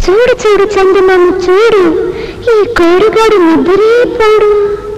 చూడు చూడు చందమామ చూడు ఈ కోరుగాడు నిద్రే పోడు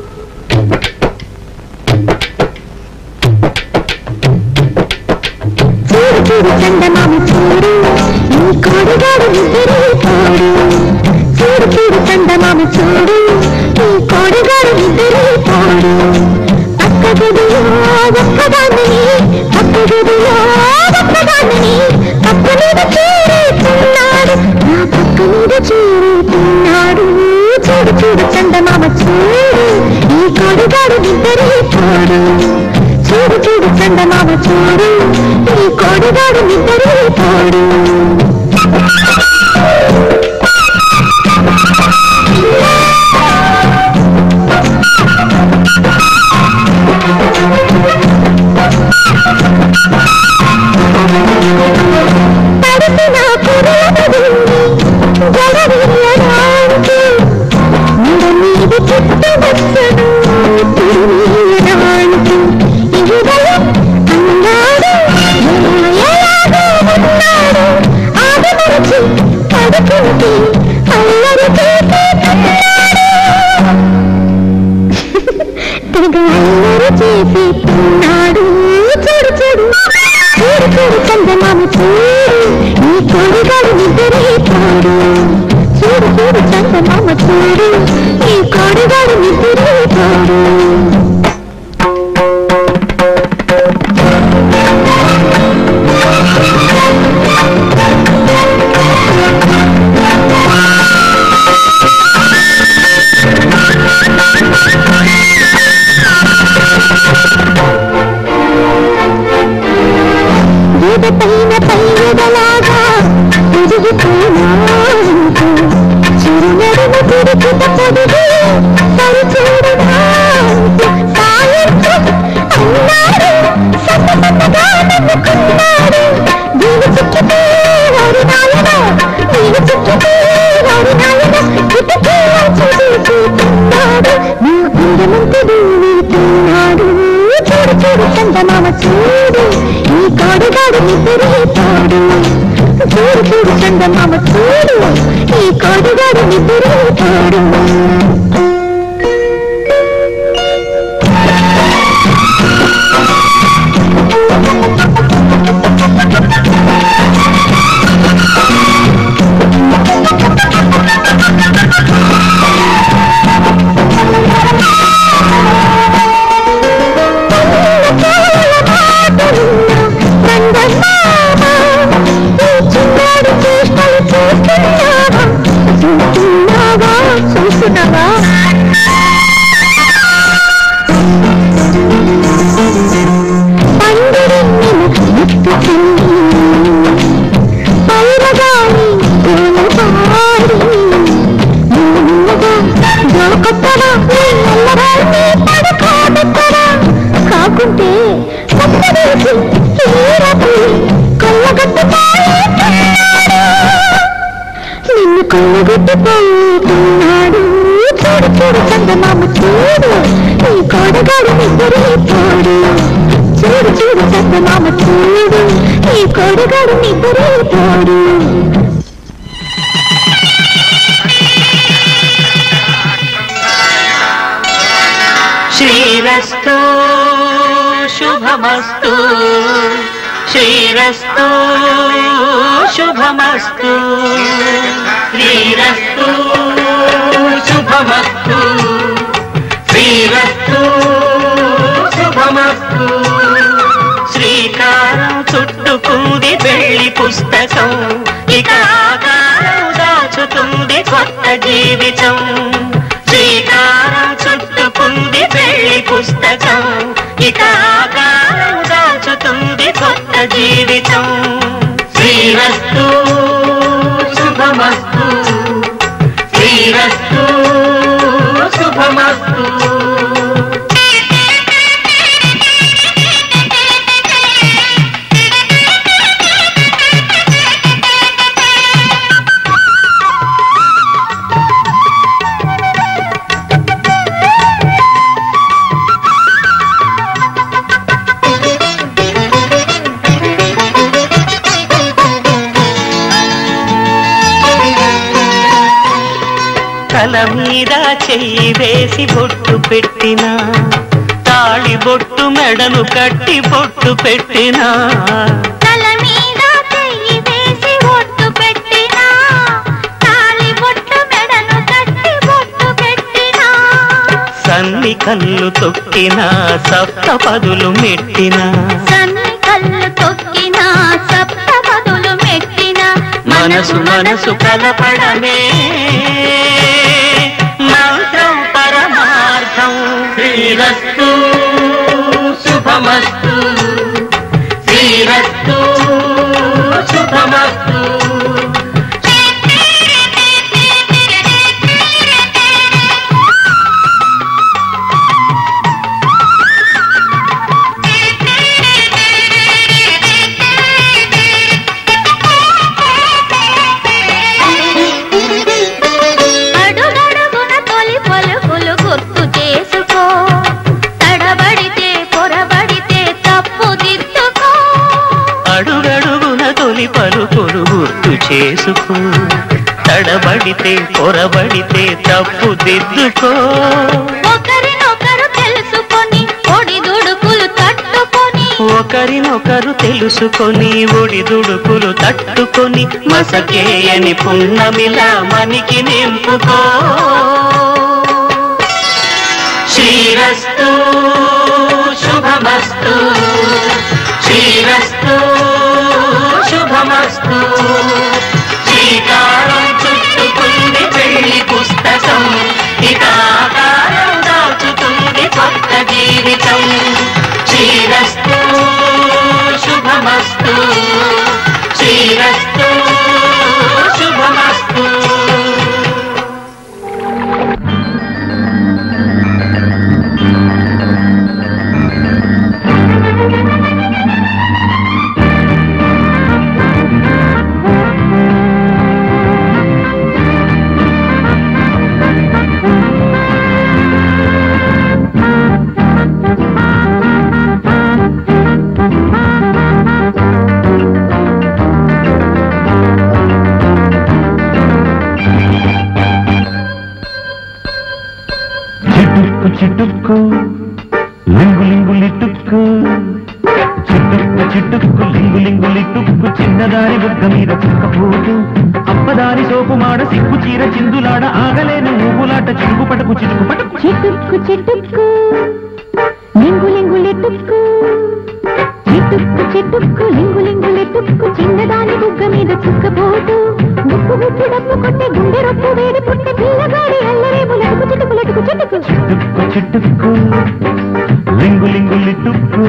చూడు చూడు చందమామ చూడు ఈ కోరుగాడు నిద్రే పోడు చూడు చూడు చందమామ చూడు ఈ కోరుగాడు నిద్రే పోడు పక్క గదిలో ఒక్కదాన్ని పక్క గదిలో ఒక్కదాన్ని పక్క మీద చేరుతున్నాడు నా పక్క మీద చేరుతున్నాడు చూడు చూడు చందమామ చూడు ఈ కోడిగాడు నిద్రే పోడు చూడు చూడు చందమామ చూడు ఈ కోడిగాడు నిద్రే పోడు తడిసిన పురుగుని జడవీయడానికి మెడ మీద చుట్టవచ్చను తిరువీయడానికి ఇరువయం అన్నాడు ఎలాగో ఉన్నాడు ఆదమరచి పడుకుంటే అల్లరి చేసేస్తున్నాడు తెగ అల్లరి చేసేస్తున్నాడు చూడు చూడు చూడు చూడు చందమామ చూడు ఈ కోడిగాడు నిద్రే పోడు చూడు చూడు చందమామ చూడు ఈ కోడిగాడు నిద్రే పోడు ఎదపైన పైదలాగా తిరుగుతున్నాను చిరునడుము తిరుగుత పొడుగు సరిచూడనా సాయంత్రం అన్నాడు సన్న సన్నగా నవ్వుకున్నాడు దీని చుట్టితే వారి నాయన దీని చుట్టితే వారి నాయన కిటికీ చూస్తున్నాడు నా అందమంతుడు వీతున్నాడు చూడు చూడు చందమామ చూడు ఈ కోడిగాడు నిద్రే తోడు చూడు చూడు చందమామ చూడు ఈ కోడిగాడు నిద్రే తోడు చూస్తున్నావా పండుడి ముట్టుకుంది పైరగాలి పూలపాడి నువ్వుగా దొరకొత్తరా నల్లరాన్ని పడుకోబెట్టరా కాకుంటే కొత్తదేసి తీరపు కొల్లగొట్టుపోతున్నాడు నిన్ను కొల్లగొట్టుపోతున్నాడు చూడు చూడు చందమామ చూడు ఈ కోడగాడు నిద్రే పోడు చూడు చూడు చందమామ చూడు ఈ కోడగాడు నిద్రే పోడు శ్రీరస్తు శుభమస్తు శ్రీరస్తు శుభమస్తు శ్రీరస్తు శుభమస్తు శ్రీరస్తు శుభమస్తు శ్రీకారం చుట్టుకుంది వెళ్ళి పుస్తకం ఇక ఆకారం దాచుతుంది కొత్త జీవితం శ్రీకారం చుట్టుకుంది వెళ్ళి పుస్తకం ఇక ఆకారం దాచుతుంది కొత్త జీవితం శ్రీరస్తు శుభమస్తు శ్రీరస్తు శుభమస్తు మీద చెయ్యి వేసి బొట్టు పెట్టినా తాళి బొట్టు మెడను కట్టి బొట్టు పెట్టినా తల మీద చెయ్యి వేసి ఒట్టు పెట్టినా తాళి బొట్టు మెడను కట్టి బొట్టు పెట్టినా సన్ని కళ్ళు తొక్కినా సప్త పదులు మెట్టినా సన్ని కళ్ళు తొక్కినా సప్త పదులు మెట్టిన మనసు మనసు కలపడమే మంత్రం పరమార్థం శ్రీరస్తు శుభమస్తు శ్రీరస్తు శుభమస్తు అడుగడుగున తొలి పలుకులు గుర్తు చేసుకో తడబడితే పొరబడితే తప్పు దిద్దుకో అడుగడుగున తొలి పలుకులు గుర్తు చేసుకో తడబడితే పొరబడితే తప్పు దిద్దుకో ఒకరినొకరు తెలుసుకొని ఒడి దుడుకులు తట్టుకొని ఒకరినొకరు తెలుసుకొని ఒడిదుడుకులు తట్టుకొని మసకేయని పున్నమిలా మనికి నింపుకో శ్రీరస్తు శుభమస్తు శ్రీరస్తు శుభమస్తు శ్రీకారం చుట్టుకుంది పెళ్లి పుస్తకం ఇక ఆకారం దాచుతుంది కొత్త జీవితం శ్రీరస్తు శుభమస్తు శ్రీరస్తు శుభమస్తు చిటుక్కు చిటుక్కు లింగు లింగు లిటుక్కు చిటుక్కు చిటుక్కు లింగు లింగు లిటుక్కు చిన్నదాని బుగ్గ మీద చుక్కపోటు అప్పదాని సోపు మాడ సిగ్గు చీర చిందులాడ ఆగలేను ఊగులాట చిరుగు పటకు చిటుకు పటకు చిటుక్కు చిటుక్కు లింగు లింగు లిటుక్కు చిటుక్కు చిటుక్కు లింగు లింగు లిటుక్కు చిన్నదాని బుగ్గ మీద చుక్కపోటు గుప్పు గుప్పు డప్పు కొట్టే గుండె రొప్పు వేడి పుట్టే పిల్లగాడి అల్లరేపు లటుకు చిటుకు లటుకు చిటుకు చిటుక్కు చిటుక్కు లింగు లింగు లిటుక్కు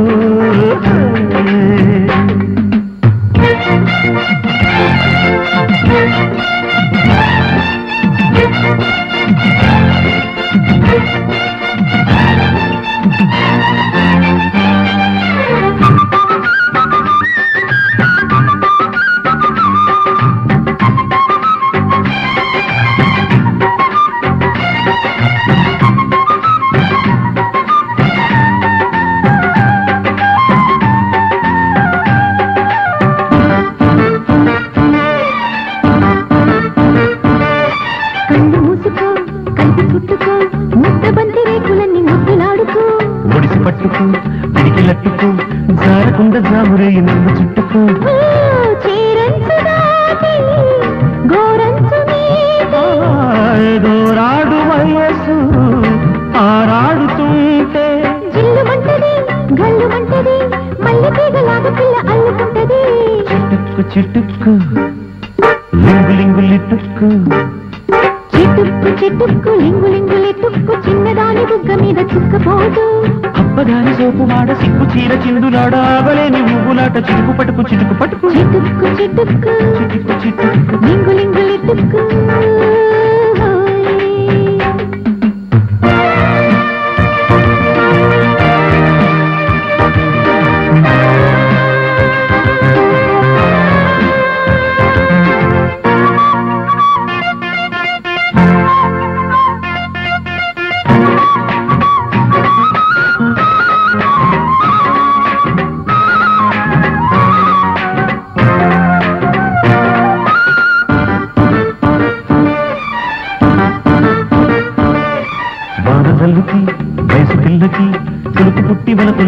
కళ్ళు మూసుకో కలిపి చుట్టుకో ముద్ద బంతి రేకులన్నీ ముద్దులాడుకో ఒడిసి పట్టుకు పిడికిలట్టుకు జారకుండ జామురేయి నన్ను చుట్టుకు ఓ, చీరంచు దాటి గోరంచు మీది దూరాడు వయసు ఆరాడుతుంటే జిల్లుమంటది గల్లుమంటది మల్లె తీగలాగా పిల్ల అల్లుకుంటది చిటుక్కు చిటుక్కు లింగు లింగు లిటుక్కు చిటుక్కు చిటుక్కు లింగు లింగు లిటుక్కు చిన్నదాని బుగ్గ మీద చుక్కపోదు అప్పదాని సోపు మాడ సిగ్గు చీర చిందులాడ ఆగలేని ఊగులాట చిటుకు పటుకు చిటుకు పటుకు చిటుక్కు చిటుక్కు చిటుకు చిటుక్కు లింగు లింగు లిటుక్కు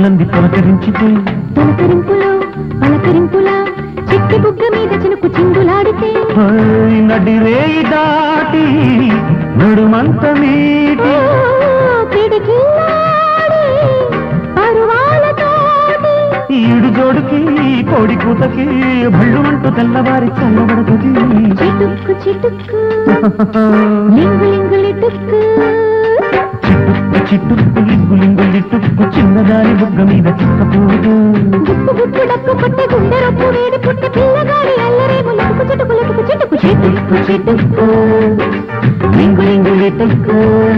కళ్ళంది పలకరించితే తొలకరింపులో పలకరింపులా చిట్టి బుగ్గ మీద చినుకు చిందులాడితే హాయ్ నడి రేయి దాటి నడుమంత మీటి పిడికిల్లాడి పరువాలతోటి ఈడు జోడుకి కోడి కూతకి భళ్ళుమంటూ తెల్లవారి చల్లబడుతుంది చిటుక్కు చిటుక్కు లింగు లింగు లిటుక్కు చిట్టుక్కు చిట్టుక్కు లింగు లింగు లిట్టుక్కు చిన్నదాని బుగ్గ మీద చిక్కపోదు గుప్పు గుప్పు డప్పు కొట్టే గుండె రొప్పు వేడి పుట్టి పిల్లగాడి అల్లరేము లటుకు చిటుకు లటుకు చిటుకు చిటుక్కు చిటుక్కు లింగు లింగు లిటుక్కు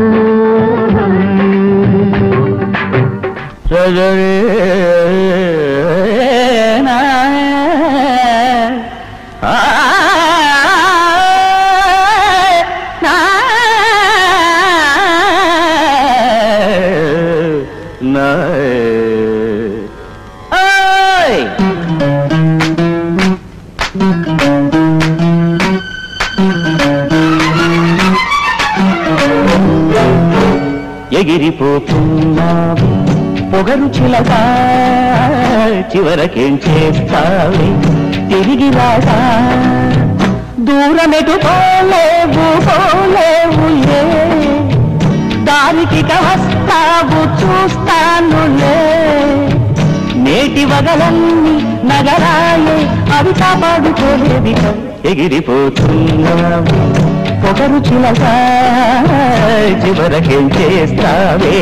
ఎగిరిపోతున్నావు పొగరు చిలక చివరకేం చేస్తావి తిరిగి రాగా దూరమెటు పోలేవు పోలేవు ఏ దారికి వస్తావు చూస్తానులే నేటి వగలన్నీ నగరాలే అవి కాపాడుకోలేవి ఎగిరిపోతున్నావు పొగరు చిలక చివరకేం చేస్తావే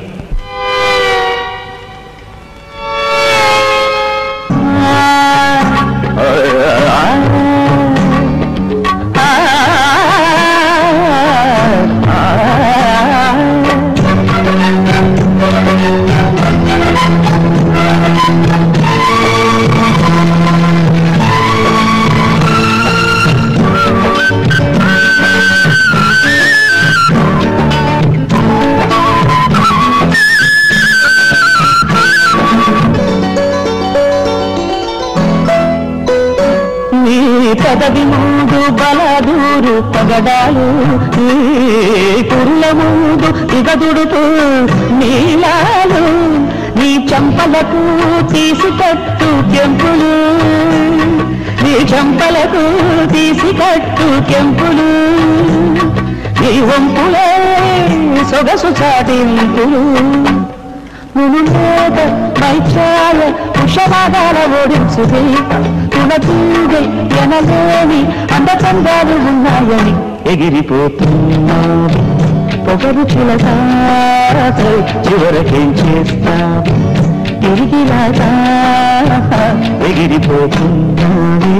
నీ పదవి ముందు బలదూరు పగడాలు నీ కుర్ల ముందు ఇగదుడుతూ నీలాలు నీ చంపలకు తీసుకట్టు కెంపులు నీ చంపలకు తీసుకట్టు కెంపులు నీ వంపులే సొగసు చాటింపులు మునుమేద మైచాల కుషవాదాల ఓడించుది తునతూగే ఎనలేని అందచందాలు ఉన్నాయని ఎగిరిపోతున్నావు పొగరు చిలక చివరకేం చేస్తావు తిరిగి రాగా ఎగిరిపోతున్నావి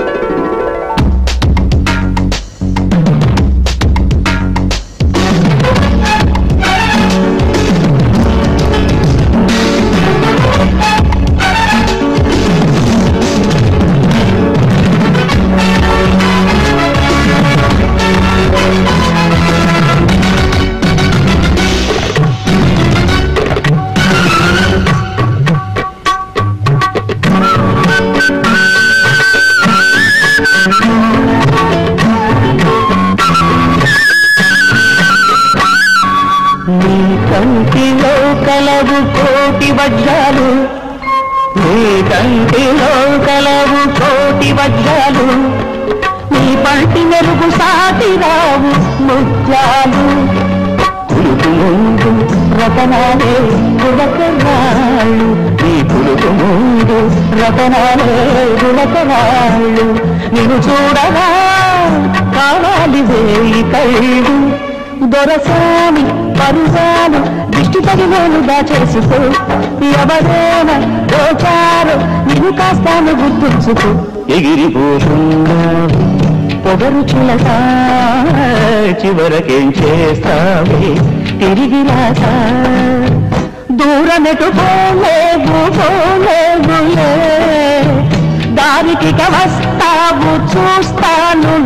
నీ కంటిలో కలవు కోటి వజ్రాలు నీ కంటిలో కలవు కోటి వజ్రాలు నీ పంటి మెరుగు సాటి రావు ముత్యాలు పులుపు ముందు రతనాలే గులకరాళ్ళు నీ పులుపు ముందు రతనాలే గులకరాళ్ళు నిన్ను చూడగా కావాలి వేయి కళ్ళు దొరసాని పరుసాను దిష్టి తగిలోను దాచేసుకో ఎవరైనా దోచారు నిన్ను కాస్తాను గుర్తుంచుకో ఎగిరిపోతుందా పొగరు చిలక చివరకేం చేస్తావే తిరిగి రాక దూరమెటు పోలేవు పోలేవులే దారికి వస్తావు చూస్తాను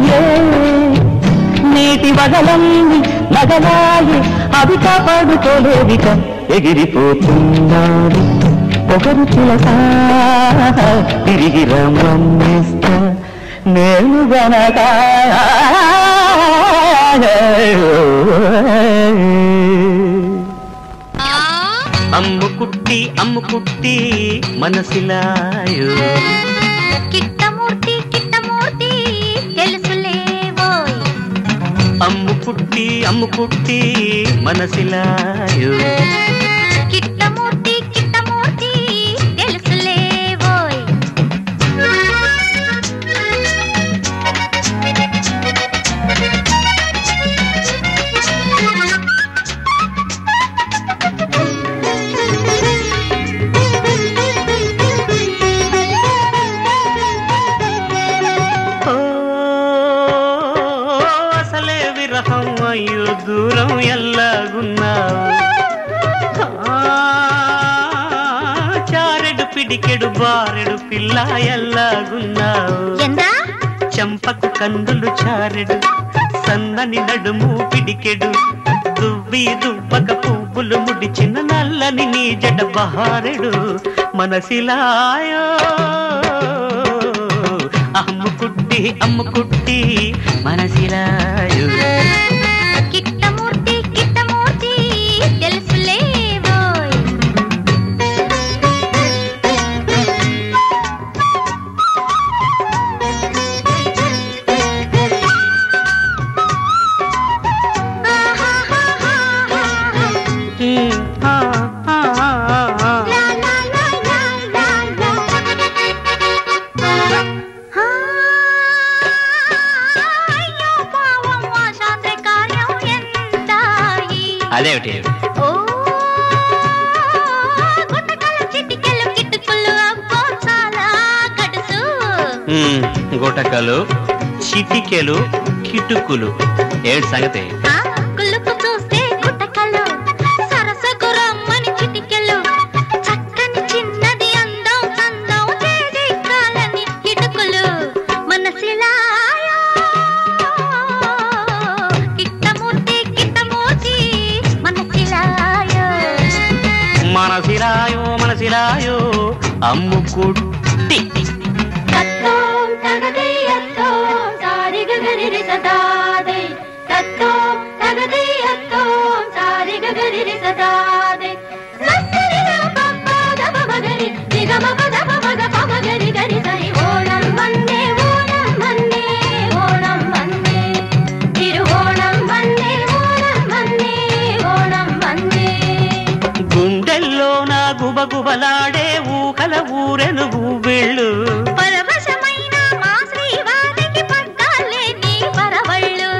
నీటి వదలన్నీ నగలాయి అవి కాపాడుకోలేవిక ఎగిరిపోతున్నాడు ఒకరు చిలక తిరిగి రమ్మన్నిస్తా నేను గనక అమ్ముకు కుట్టి అమ్ము కుట్టి మనసిలాయో కిట్టమూర్తి కిట్టమూర్తి తెలుసులేవోయ్ అమ్ము కుట్టి అమ్ము కుట్టి మనసిలాయో కిట్టమూర్తి కిట్టమూర్తి తెలుసులేవోయ్ ఓ, అసలే విరహం అయ్యో దూరం ఎల్లాగున్నావు ఆ, చారెడు పిడికెడు బారెడు పిల్ల ఎల్లాగున్నావు ఎందా చెంపకు కందులు చారెడు సన్నని నడుము పిడికెడు దువ్వి దువ్వక పువ్వులు ముడిచిన నల్లని నీ జడ బహారెడు మనసిలాయో అమ్ముకుట్టి అమ్ముకుట్టి మనసిలాయో కిట్టమూర్తి కిట్టమూర్తి తెలుసులేవోయ్ ఉమ్, ఆ, ఆ, ఆ, ఆ. లా లా లా లా లా లా. ఆ, అయ్యో పావం ఆ శాస్త్ర కార్యం ఎంతాయి. అదేమిటి ఓ, గుట్టకలు చిటికెలు కిటుకులు అబ్బో చాలా కడుసు. ఉమ్, గుటకలు చిటికెలు కిటుకులు ఏడు సంగతి ఆ, కులుకు చూస్తే గుట్టకలు, సరసకు రమ్మని చిటికెలు. చక్కని చిన్నది అందం అందం చేజిక్కాలని ఇటుకులు. మనసిలాయో, కిట్టమూర్తి కిట్టమూర్తి మనసిలాయో. మనసిలాయో మనసిలాయో అమ్ముకుట్టి తత్తోం తగదీయత్తోం సారిగగరిరి సదాదే. తత్తోం తగదీయత్తోం సారిగగరిరి సదాదే. సస్సరిగమ పప్పదపమగరి, నిగమపదపమగ పమగరి గరి సరి. ఓణం వన్నే, ఓణం వన్నే, ఓణం వన్నే. తిరువోణం వన్నే, ఓణం వన్నే, ఓణం వన్నే. గుండెల్లో నా గుబగుబలాడే ఊకల ఊరెను వెళ్ళు పరవశమైన మా శ్రీవారికి పట్టాలే నీ పరవళ్ళు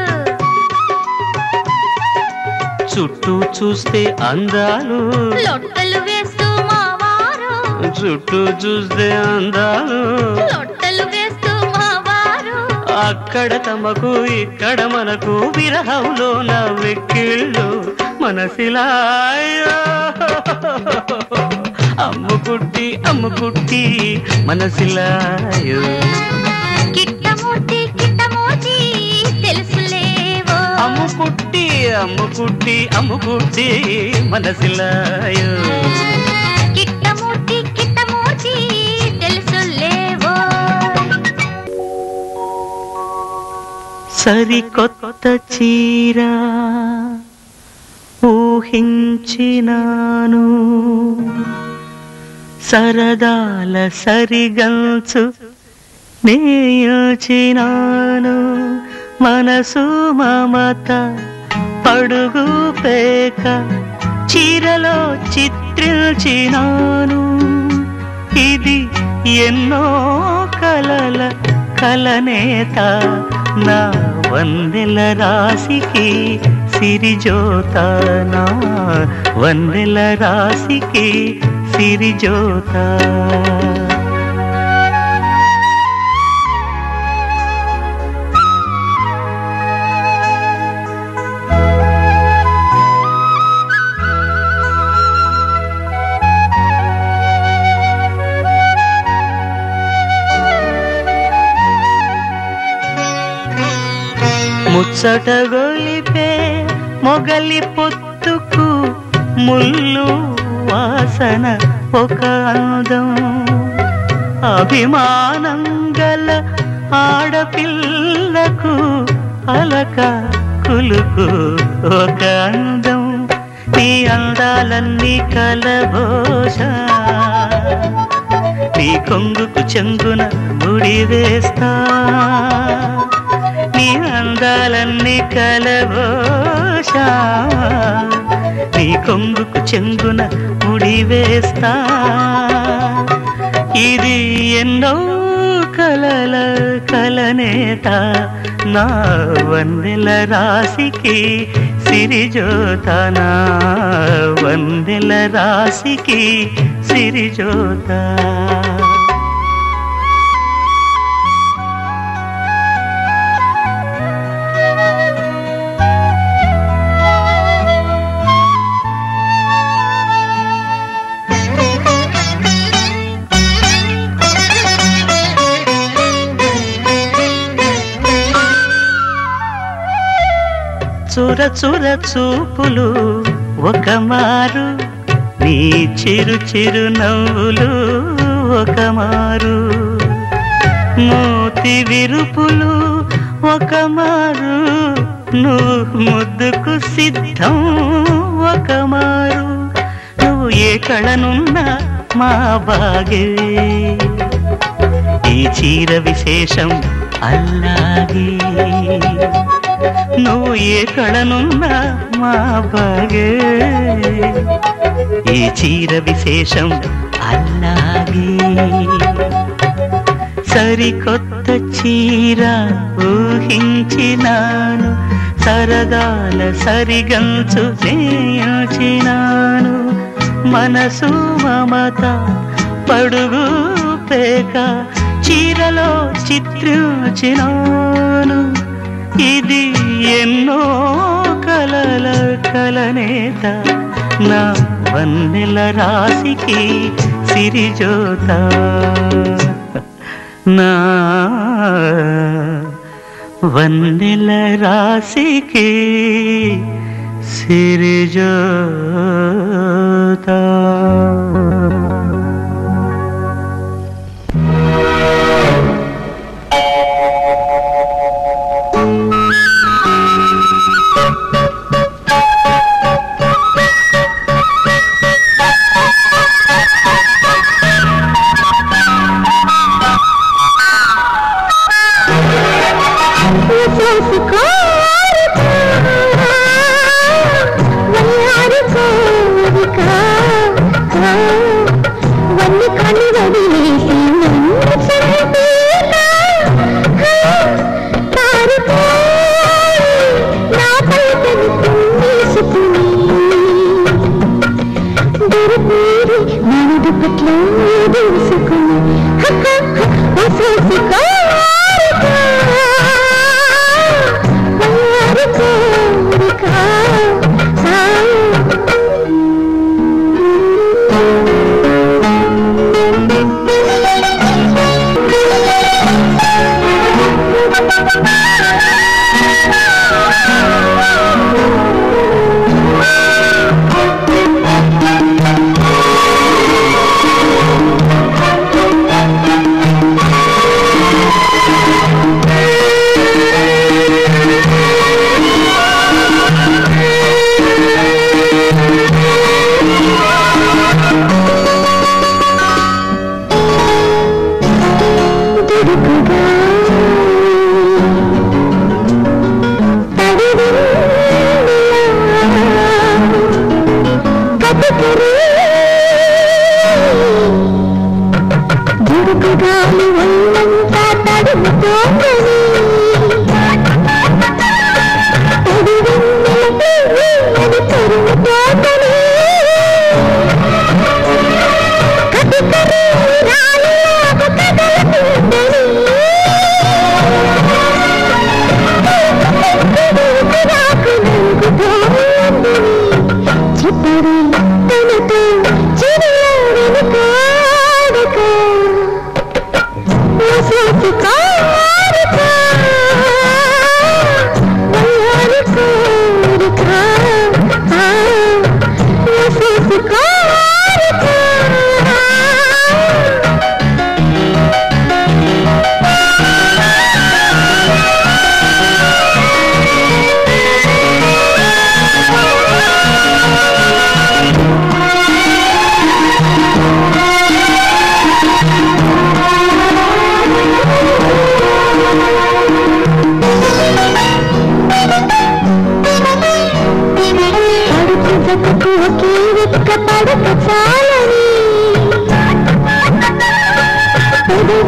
చుట్టూ చూస్తే అందాలు లొట్టలు వేస్తూ మా వారు చుట్టూ చూస్తే అందాలు లొట్టలు వేస్తూ మా వారు అక్కడ తమకు ఇక్కడ మనకు విరహంలో నా వెక్కిళ్ళు మనసిలాయో అమ్ముకుట్టి అమ్ముకుట్టి మనసిలాయో కిట్టమూర్తి కిట్టమూర్తి తెలుసులేవో అమ్ముకుట్టి అమ్ముకుట్టి అమ్ముకుట్టి మనసిలాయో కిట్టమూర్తి కిట్టమూర్తి తెలుసులేవో సరికొత్త చీర ఊహించినాను సరదాల సరిగల్చు నేయుచినాను మనసు మమత పడుగు పేక చీరలో చిత్రించినాను ఇది ఎన్నో కలల కలనేత నా వందెల రాశికి సిరిజోత నా వందెల రాశికి సిరిజోత ముచ్చట గొలిపే మొగలి పొత్తుకు ముళ్ళు వాసన ఒక అందం అభిమానం గల ఆడపిల్లకు అలక కులుకు ఒక అందం నీ అందాలన్నీ కలబోష నీ కొంగుకు చెంగున ముడి వేస్తా నీ అందాలన్నీ కలబోష నీ కొంగుకు చెంగున ముడి వేస్తా ఇది ఎన్నో కలల కలనేత నా వందెల రాశికి సిరిజోత నా వందెల రాశికి సిరిజోత చుర చుర చూపులు ఒక మారు నీ చిరు చిరు నవ్వులు ఒక మారు మూతి విరుపులు ఒక మారు నువ్వు ముద్దుకు సిద్ధం ఒక మారు నువ్వు ఏ కళనున్నా మా బాగే ఈ చీర విశేషం అల్లాగే నువ్వు ఏ కళనున్నా మా బాగే ఈ చీర విశేషం అల్లాగే సరికొత్త చీర ఊహించినాను సరదాల సరిగంచు చేయించినాను మనసు మమత పడుగు పేక చీరలో చిత్రించినాను ఇది ఎన్నో కలల కలనేత నా వన్నెల రాశికి సిరిజోత నా వన్నెల రాశికి సిరిజోత పట్ల దూసుకుని హక్క హక్క దుడుకుగాలి ఒళ్ళంతా తడుముతోందని తడివెన్నెల తరుముతోందని కటికరి రాలిలాగా కదలకుందని నాకు నలుగుతోందని చిత్తడి తనతో చిరునవ్వును కాడక వసతి కారక వయ్యారి కోరిక వసతి కారక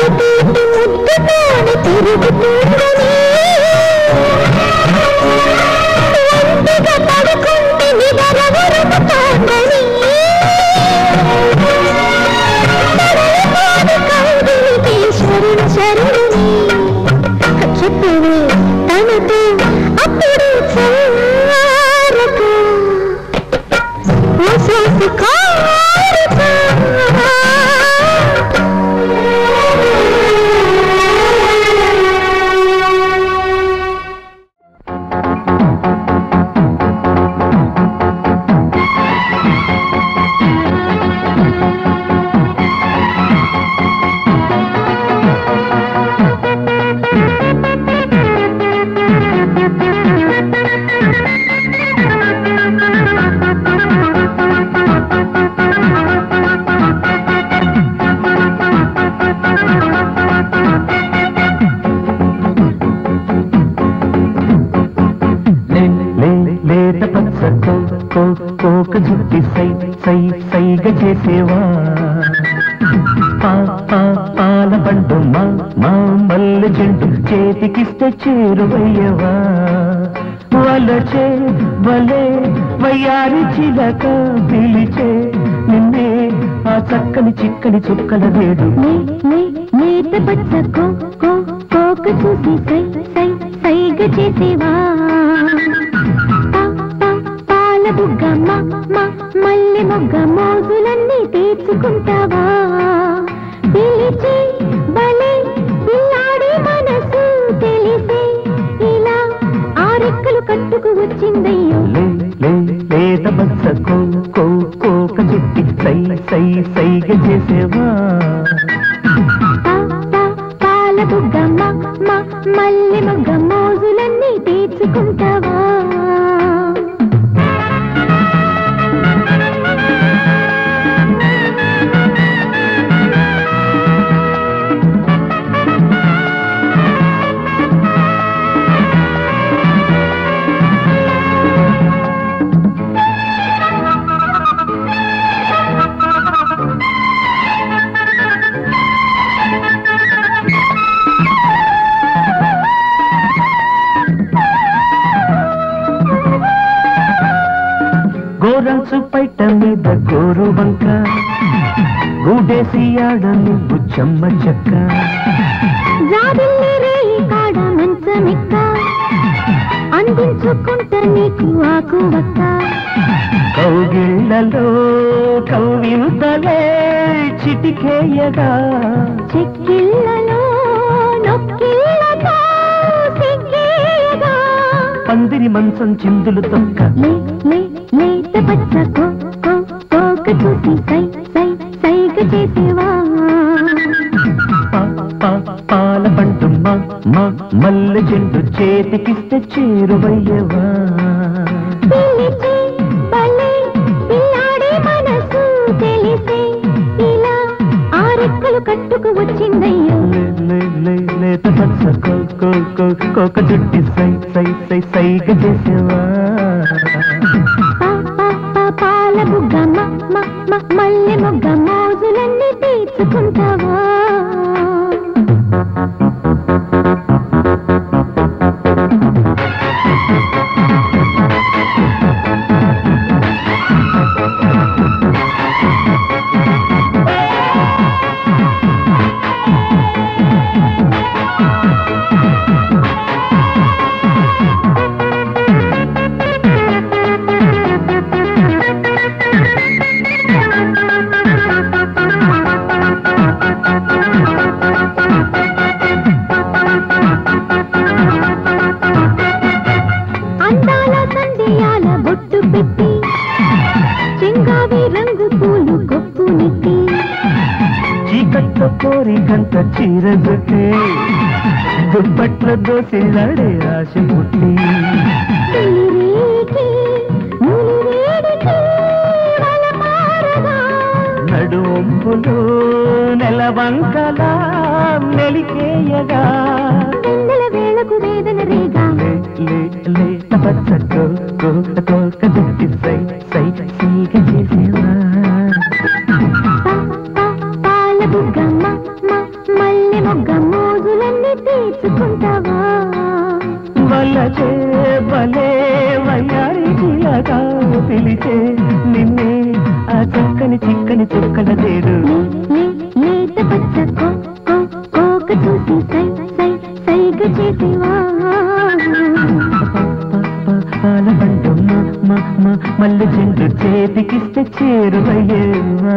తీపి ముద్దుతోని తిరుగుతుందని ఒంటిగా పడుకుంటే నిదర ఉరుముతోందని తరలిపోని కౌగిలికి శరణు శరణుని చెప్పవే తనతో అప్పుడు చారక ఓ సోసు కారక లే లే లేత పచ్చ కో కో కోక జుట్టి సై సై సైగ చేసేవా పా పా పాల బండు మా మా మల్లె చెండు చేతికిస్తే చేరువయ్యవా వలచే వలే వయ్యారి చిలక పిలిచే నిన్నే ఆ చక్కని చిక్కని చుక్కల వేడు లే లే లేత పచ్చ కో కో కోక చూసి సై సై సైగ చేసేవా పా పా పాల బుగ్గ మా మా మల్లె మొగ్గ మోజులన్నీ తీర్చుకుంటావా పిలిచి బలే పిల్లాడి మనసు తెలిసే ఇలా ఆరెక్కలు కట్టుకు వచ్చిందయ్యో లే లే లేత పచ్చ కో కో కోక జుట్టి సై సై సైగ చేసేవా పా పా పాల బుగ్గ మా మా మల్లె మొగ్గ మోజులన్నీ తీర్చుకుంటావా గోరంచు పైట మీద గోరు వంక గూడేసి ఆడ నువ్వు చెమ్మ చెక్క జాబిల్లి రేయి కాడ మంచమిక్క అందించుకుంట నీకు ఆకు వక్క కౌగిళ్ళలో కౌవింతలే చిటికేయగా చెక్కిళ్ళలో నొక్కిళ్ళతో సిగ్గేయగా పందిరి మంచం చిందులు తొక్క లే లే లేత పచ్చ కో కో కోక చూసి సై సై సైగ చేసేవా పా, పా, పాల పండు మా మా మల్లె చెండు చేతికిస్తే చేరువయ్యవా పిలిచి బలే పిల్లాడి మనసు తెలిసే ఇలా ఆరెక్కలు కట్టుకు వచ్చిందయ్యో లే, లే, లే, లేత పచ్చ కో కో కో కోక జుట్టి సై సై సై సైగ చేసేవా పా పా పా పాల బుగ్గ మ మ మ మల్లె మొగ్గ మోజులన్నీ తీర్చుకుంటావా అందాల సందేయాల బొట్టు పెట్టి చెంగావి రంగు పూలు కొప్పు నెట్టి చీకట్ల కోరి కంట చీర జుట్టి దుప్పట్ల దోసిలాడే ఆశ పుట్టి నీరేకి, నులివేడికి వలమారగా. నడుంపులు నెలవంకలా మెలికేయగా వెన్నెల వేళకు వేదన రేగా లే లే లేత పచ్చ కోక కోక జుట్టి సై సై సీగ చేసేవా పా, పా, పాల బుగ్గ మ, మ, మల్లె చేసుకుంటావా వల్లచే బలే వయ్యారి చిలక పిలిచే నిన్నే ఆ చక్కని చిక్కని చుక్కల తేడు లే లే లేత పచ్చ కో కో కోక చూసి సై సై సైగ చేసేవా పాల పండు మా మా మల్లె చెండు చేతికిస్తే చేరువయ్యేవా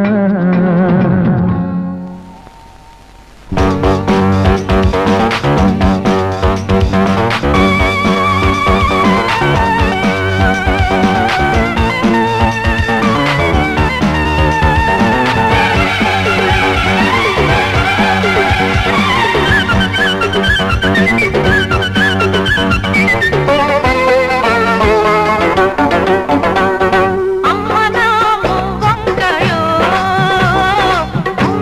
అమ్మ నాము వంకయో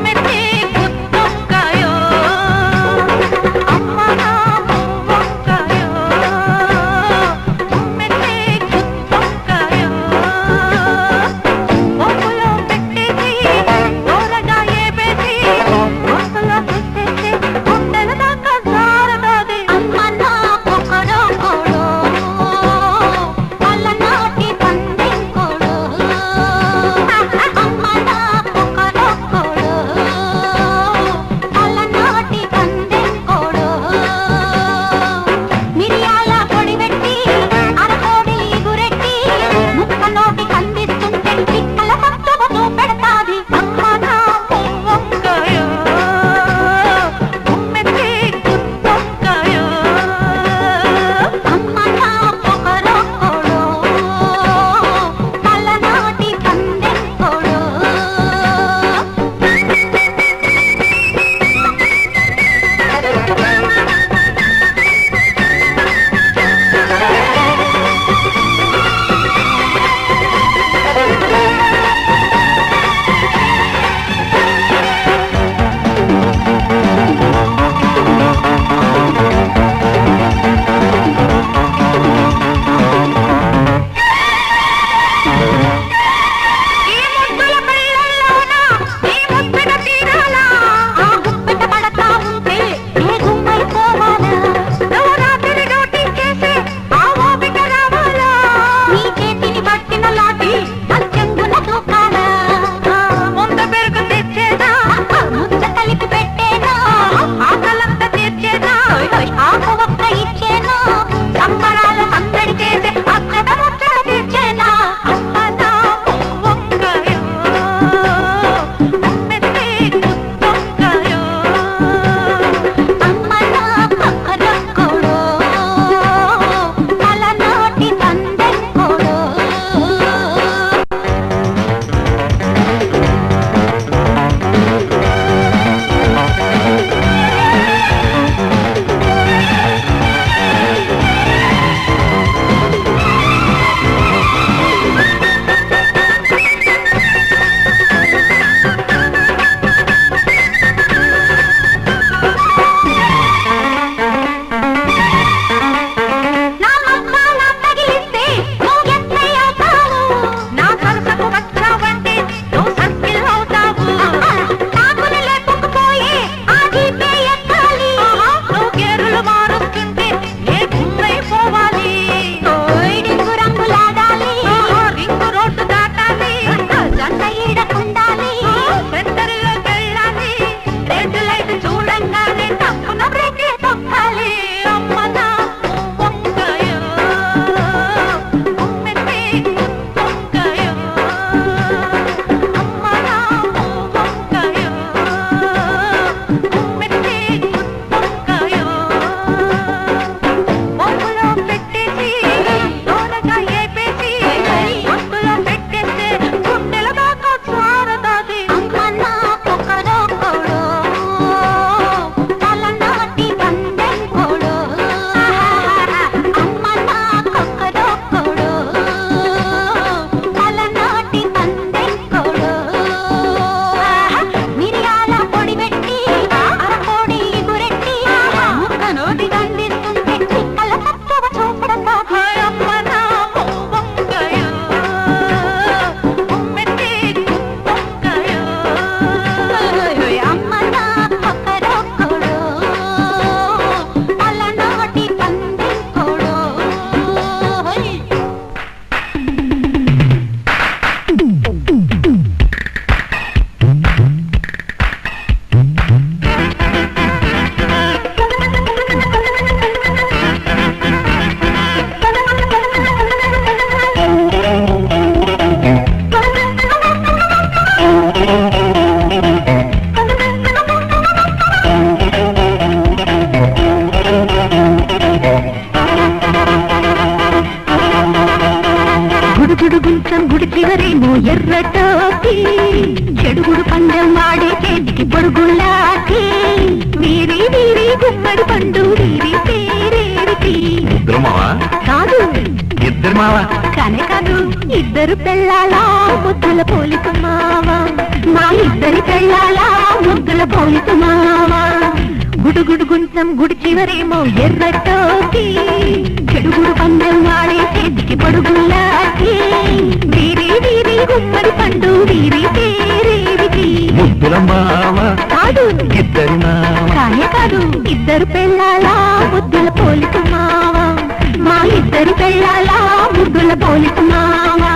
మావా కానే కాదు ఇద్దరు పెళ్ళాల ముద్దుల పోలిసు మావా మా ఇద్దరి పెళ్ళాల ముద్దుల పోలిసు మావా గుడుగుడు గుంచం గుడి చివరేమో ఎర్రటోకి చెడుగుడు పందెం వాడే చేతికి పడుగులాకి వీరి వీరి గుమ్మడి పండు వీరి పేరేవికి ముద్దుల మావ కాదు ఇద్దరి మావ కానే కాదు ఇద్దరు పెళ్ళాల ముద్దుల పోలిసు మావా మా ఇద్దరి పెళ్ళాల ముద్దుల పోలిసు మావా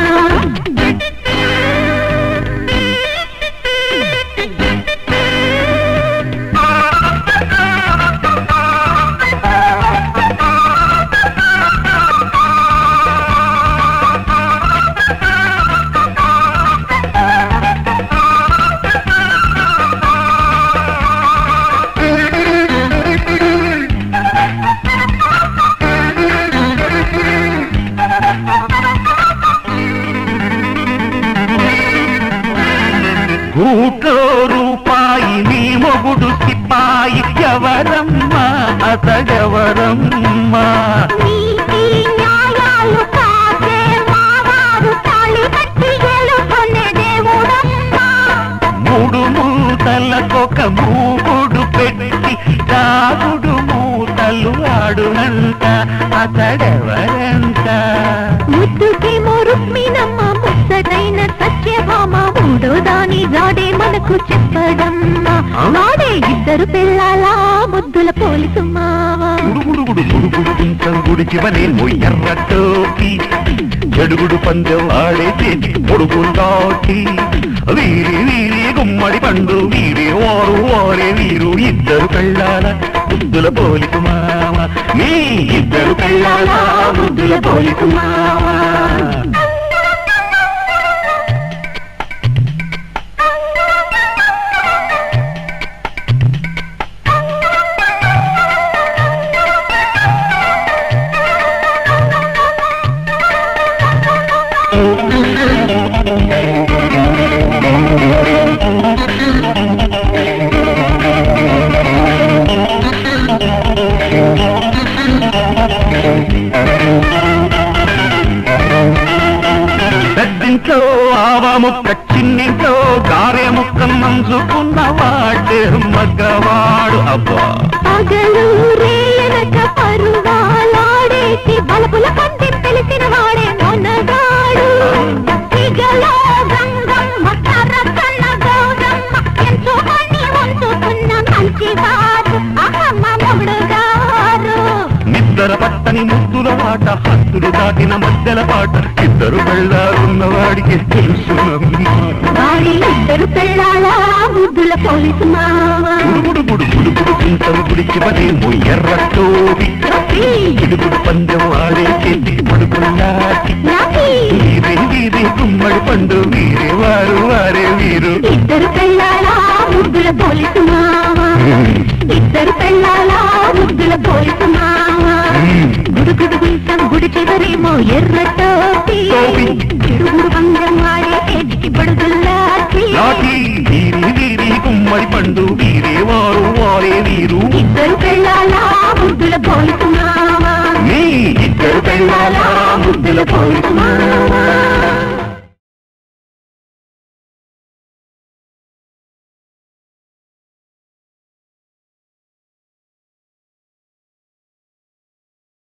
గూట్లో రూపాయి నీ మొగుడు సిపాయి ఎవరమ్మా అతడెవరమ్మా నీతి న్యాయాలు కాసే మావారు తాళి కట్టి గెలుపొనే దేవుడమ్మా మూడు మూతలకొక మూగుడు పెట్టి దాగుడు మూతలు ఆడునంట అతడెవరంట ముద్దుకి మురుక్మినమ్మ ముచ్చటైన సత్యభామ మూడో దాని జాడే మనకు చెప్పడమ్మా వాడే ఇద్దరు పిల్లల ముద్దుల పోలిసు మావా గుడుగుడుగుడు గుడుగుడు గుంటం గుడి చివరేమో ఎర్ర టోపీ జడుగుడు పందెం ఆడే చేతికి పొడుగుందాటి వీరి వీరి గుమ్మడి పండు వీరి వారు వారే వీరు ఇద్దరు కళ్ళాల ముద్దుల పోలికు మామ మీ ఇద్దరు కళ్ళాల ముద్దుల పోలికు మామ పెద్దింట్లో ఆవ ముక్క చిన్నింట్లో గారె ముక్క నంచుకున్న వాడే మగవాడు అబ్బా పగలు రేయనక పరువాలాడేసి బలపుల పంది తెలిసిన వాడే మొనగాడు సిగలో గంగమ్మ కర్రకన్న గౌరమ్మ ఎంచుకొని ఉంచుకున్న మంచివాడు అహమ్మ మొగుడు గారు నిద్ర పట్టని ముద్దుల పాట హద్దులు దాటిన మధ్యల పాట ఇద్దరు వెళ్ళారున్న వాడికి తెలుసునమ్మా వాడి ఇద్దరు పెళ్ళాల ముద్దుల పోలీసు మావా గుడుగుడు గుడు గుడుగుడు చింతలు గుడికి పదేమో ఎర్ర టోపి ఇడుగుడు పందెం ఆడే చేతి పడుకున్నాటి నాకి వీరే వీరే గుమ్మడి పండు వీరే వారు వారే వీరు ఇద్దరు పెళ్ళాల ముద్దుల పోలీసు మావా ఇద్దరు పెళ్ళాల ముద్దుల పోలీసు మావా గుడుగుడు గుంసం గుడి చివరేమో ఎర్ర టోపి టోపీ. చిడుగుడు పందెం వాడే చేతికి పడుగుల్లాటి నాటి వీరి వీరి గుమ్మడి పండు వీరే వారు వారే వీరు ఇద్దరు పెళ్ళాల ముద్దుల పోలీసు మావా మీ ఇద్దరు పెళ్ళాల ముద్దుల పోలీసు